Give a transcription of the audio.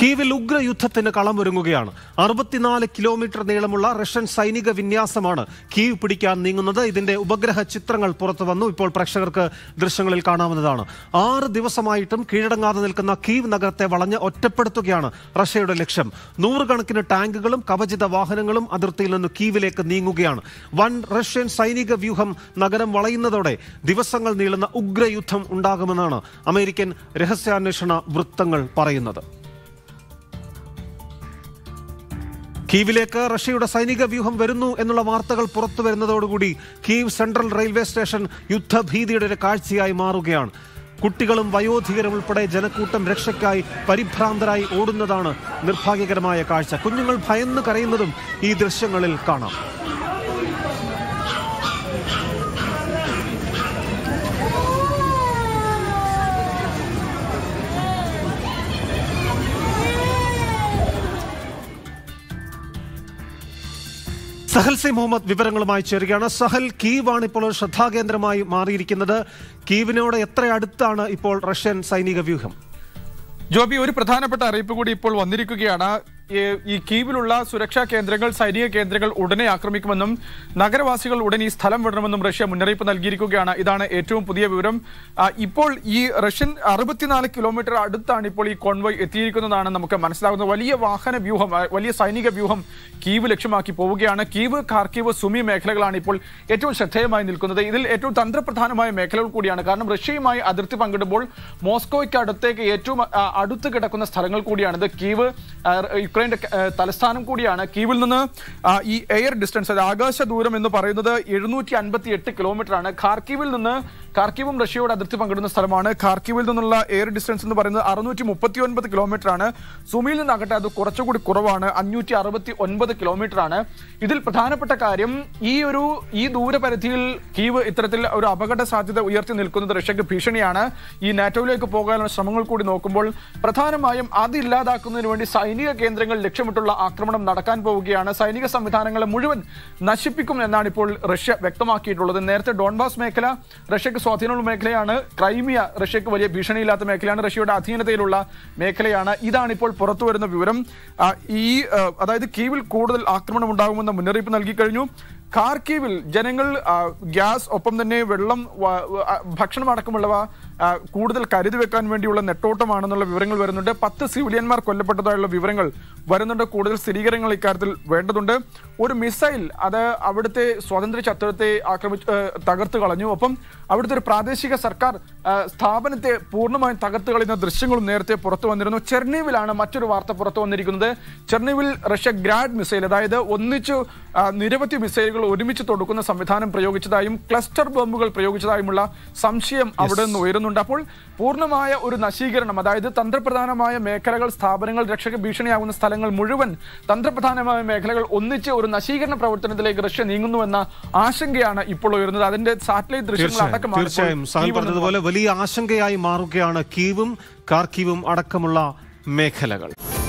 കീവിൽ ഉഗ്രയുദ്ധത്തിന് കളമൊരുങ്ങുകയാണ് അറുപത്തിനാല് കിലോമീറ്റർ നീളമുള്ള റഷ്യൻ സൈനിക വിന്യാസമാണ് കീവ് പിടിക്കാൻ നീങ്ങുന്നത് ഇതിന്റെ ഉപഗ്രഹ ചിത്രങ്ങൾ പുറത്തു വന്നു ഇപ്പോൾ പ്രേക്ഷകർക്ക് ദൃശ്യങ്ങളിൽ കാണാവുന്നതാണ് ആറ് ദിവസമായിട്ടും കീഴടങ്ങാതെ നിൽക്കുന്ന കീവ് നഗരത്തെ വളഞ്ഞ് ഒറ്റപ്പെടുത്തുകയാണ് റഷ്യയുടെ ലക്ഷ്യം നൂറുകണക്കിന് ടാങ്കുകളും കവചിത വാഹനങ്ങളും അതിർത്തിയിൽ നിന്ന് കീവിലേക്ക് നീങ്ങുകയാണ് വൻ റഷ്യൻ സൈനിക വ്യൂഹം നഗരം വളയുന്നതോടെ ദിവസങ്ങൾ നീളുന്ന ഉഗ്രയുദ്ധം ഉണ്ടാകുമെന്നാണ് അമേരിക്കൻ രഹസ്യാന്വേഷണ വൃത്തങ്ങൾ പറയുന്നത് കീവിലേക്ക് റഷ്യയുടെ സൈനിക വ്യൂഹം വരുന്നു എന്നുള്ള വാർത്തകൾ പുറത്തു വരുന്നതോടുകൂടി കീവ് സെൻട്രൽ റെയിൽവേ സ്റ്റേഷൻ യുദ്ധഭീതിയുടെ ഒരു കാഴ്ചയായി മാറുകയാണ് കുട്ടികളും വയോധികരും ഉൾപ്പെടെ ജനക്കൂട്ടം രക്ഷയ്ക്കായി പരിഭ്രാന്തരായി ഓടുന്നതാണ് നിർഭാഗ്യകരമായ കാഴ്ച കുഞ്ഞുങ്ങൾ ഭയന്ന് കരയുന്നതും ഈ ദൃശ്യങ്ങളിൽ കാണാം സഹൽ സി മുഹമ്മദ് വിവരങ്ങളുമായി ചേരുകയാണ് സഹൽ കീവാണ് ഇപ്പോൾ ഒരു ശ്രദ്ധാകേന്ദ്രമായി മാറിയിരിക്കുന്നത് കീവിനോട് എത്ര അടുത്താണ് ഇപ്പോൾ റഷ്യൻ സൈനിക വ്യൂഹം ജോബി ഒരു പ്രധാനപ്പെട്ട അറിയിപ്പ് കൂടി ഇപ്പോൾ വന്നിരിക്കുകയാണ് ഈ- ഈ കീവിലുള്ള സുരക്ഷാ കേന്ദ്രങ്ങൾ സൈനിക കേന്ദ്രങ്ങൾ ഉടനെ ആക്രമിക്കുമെന്നും നഗരവാസികൾ ഉടൻ ഈ സ്ഥലം വിടണമെന്നും റഷ്യ മുന്നറിയിപ്പ് നൽകിയിരിക്കുകയാണ് ഇതാണ് ഏറ്റവും പുതിയ വിവരം ആ, ഇപ്പോൾ ഈ റഷ്യൻ അറുപത്തിനാല് കിലോമീറ്റർ അടുത്താണ് ഇപ്പോൾ ഈ കോൺവോയ് എത്തിയിരിക്കുന്നതാണ് നമുക്ക് മനസ്സിലാകുന്നത് വലിയ വാഹന വ്യൂഹം ആ, വലിയ സൈനിക വ്യൂഹം കീവ് ലക്ഷ്യമാക്കി പോവുകയാണ് കീവ് ഖാർക്കീവ് സുമി മേഖലകളാണ് ഇപ്പോൾ ഏറ്റവും ശ്രദ്ധേയമായി നിൽക്കുന്നത് ഇതിൽ ഏറ്റവും തന്ത്രപ്രധാനമായ മേഖലകൾ കൂടിയാണ് കാരണം റഷ്യയുമായി അതിർത്തി പങ്കിടുമ്പോൾ മോസ്കോയ്ക്ക് അടുത്തേക്ക് ഏറ്റവും ആ, അടുത്ത് കിടക്കുന്ന സ്ഥലങ്ങൾ കൂടിയാണ് ഇത് കീവ് ആ, യുക്രൈന്റെ ആ, തലസ്ഥാനം കൂടിയാണ് കീവിൽ നിന്ന് ആ, ഈ എയർ ഡിസ്റ്റൻസ് അതായത് ആകാശ ദൂരം എന്ന് പറയുന്നത് എഴുന്നൂറ്റി അൻപത്തി എട്ട് കിലോമീറ്റർ ആണ് ഖാർക്കീവിൽ നിന്ന് ഖാർക്കീവും റഷ്യയോട് അതിർത്തി പങ്കിടുന്ന സ്ഥലമാണ് ഖാർക്കീവിൽ നിന്നുള്ള എയർ ഡിസ്റ്റൻസ് എന്ന് പറയുന്നത് അറുന്നൂറ്റി മുപ്പത്തി ഒൻപത് കിലോമീറ്റർ ആണ് സുമിയിൽ നിന്നാകട്ടെ അത് കുറച്ചുകൂടി കുറവാണ് അഞ്ഞൂറ്റി അറുപത്തി ഒൻപത് കിലോമീറ്റർ ആണ് ഇതിൽ പ്രധാനപ്പെട്ട കാര്യം ഈ ഒരു ഈ ദൂരപരിധിയിൽ കീവ് ഇത്തരത്തിൽ ഒരു അപകട സാധ്യത ഉയർത്തി നിൽക്കുന്നത് റഷ്യക്ക് ഭീഷണിയാണ് ഈ നാറ്റോയിലേക്ക് പോകാനുള്ള ശ്രമങ്ങൾ കൂടി നോക്കുമ്പോൾ പ്രധാനമായും അത് ഇല്ലാതാക്കുന്നതിന് വേണ്ടി സൈനിക കേന്ദ്രങ്ങൾ ലക്ഷ്യമിട്ടുള്ള ആക്രമണം നടക്കാൻ പോവുകയാണ് സൈനിക സംവിധാനങ്ങളെ മുഴുവൻ നശിപ്പിക്കും എന്നാണ് ഇപ്പോൾ റഷ്യ വ്യക്തമാക്കിയിട്ടുള്ളത് നേരത്തെ ഡോൺബാസ് മേഖല റഷ്യക്ക് സ്വാധീനമുള്ള മേഖലയാണ് ക്രൈമിയ റഷ്യക്ക് വലിയ ഭീഷണിയില്ലാത്ത മേഖലയാണ് റഷ്യയുടെ അധീനതയിലുള്ള മേഖലയാണ് ഇതാണ് ഇപ്പോൾ പുറത്തു വരുന്ന വിവരം ആ, ഈ ആ, അതായത് കീവിൽ കൂടുതൽ ആക്രമണം ഉണ്ടാകുമെന്ന മുന്നറിയിപ്പ് നൽകി കഴിഞ്ഞു ഖാർക്കീവിൽ ജനങ്ങൾ ആ, ഗ്യാസ് ഒപ്പം തന്നെ വെള്ളം വ- വ- ആ, ഭക്ഷണം അടക്കമുള്ളവ ആ, കൂടുതൽ കരുതി വെക്കാൻ വേണ്ടിയുള്ള നെട്ടോട്ടമാണെന്നുള്ള വിവരങ്ങൾ വരുന്നുണ്ട് പത്ത് സിവിലിയന്മാർ കൊല്ലപ്പെട്ടതായുള്ള വിവരങ്ങൾ വരുന്നുണ്ട് കൂടുതൽ സ്ഥിരീകരണങ്ങൾ ഇക്കാര്യത്തിൽ വേണ്ടതുണ്ട് ഒരു മിസൈൽ അത് അവിടുത്തെ സ്വാതന്ത്ര്യ ചത്തുരത്തെ ആക്രമിച്ച് ഏ, തകർത്ത് കളഞ്ഞു ഒപ്പം അവിടുത്തെ ഒരു പ്രാദേശിക സർക്കാർ ആ, സ്ഥാപനത്തെ പൂർണ്ണമായും തകർത്ത് കളയുന്ന ദൃശ്യങ്ങളും നേരത്തെ പുറത്തു വന്നിരുന്നു ചെർണീവിലാണ് മറ്റൊരു വാർത്ത പുറത്തു വന്നിരിക്കുന്നത് ചെർണീവിൽ റഷ്യ ഗ്രാഡ് മിസൈൽ അതായത് ഒന്നിച്ചു ആ, നിരവധി മിസൈലുകൾ ഒരുമിച്ച് തൊടുക്കുന്ന സംവിധാനം പ്രയോഗിച്ചതായും ക്ലസ്റ്റർ ബോംബുകൾ പ്രയോഗിച്ചതായുമുള്ള സംശയം അവിടെ നിന്ന് ഉയരുന്നുണ്ട് അപ്പോൾ പൂർണ്ണമായ ഒരു നശീകരണം അതായത് തന്ത്രപ്രധാനമായ മേഖലകൾ സ്ഥാപനങ്ങൾ രക്ഷക ഭീഷണിയാകുന്ന സ്ഥലങ്ങൾ മുഴുവൻ തന്ത്രപ്രധാനമായ മേഖലകൾ ഒന്നിച്ച് ഒരു നശീകരണ പ്രവർത്തനത്തിലേക്ക് റഷ്യ നീങ്ങുന്നുവെന്ന ആശങ്കയാണ് ഇപ്പോൾ ഉയരുന്നത് അതിന്റെ സാറ്റലൈറ്റ് ദൃശ്യങ്ങൾ തീർച്ചയായും അടക്കമാണ് ഇപ്പോൾ തീർച്ചയായും സഹൽ കീവിൽ നിന്ന് പറഞ്ഞതുപോലെ വലിയ ആശങ്കയായി മാറുകയാണ് കീവും കാർക്കീവും അടക്കമുള്ള മേഖലകൾ